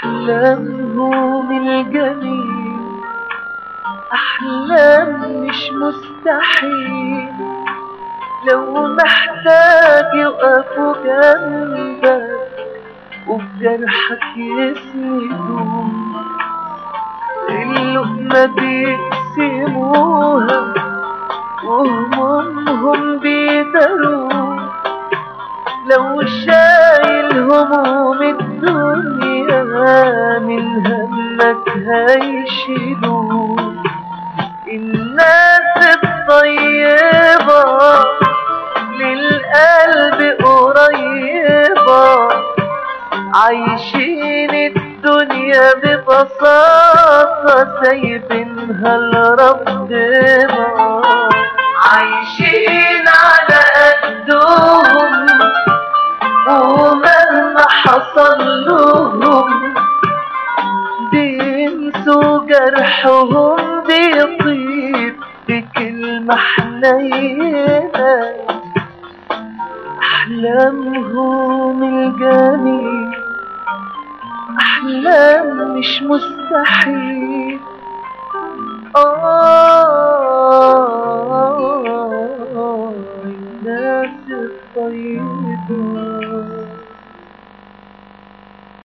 أحلامهم الجميل أحلام مش مستحيل لو محتاج يقفوا جنبك وفي جرحك يسندوا اللقمة بيقسموها وهمومهم بيداروا لو شايل هموم الدنيا من همك هيشيلوا الناس الطيبة للقلب قريبة عايشين الدنيا ببساطة سايبينها لربنا عايشين على قدهم ومهما حصل لهم بينسوا جرحهم بيطيب بكلمة حنينة أحلامهم الجميل أحلام مش مستحيل آه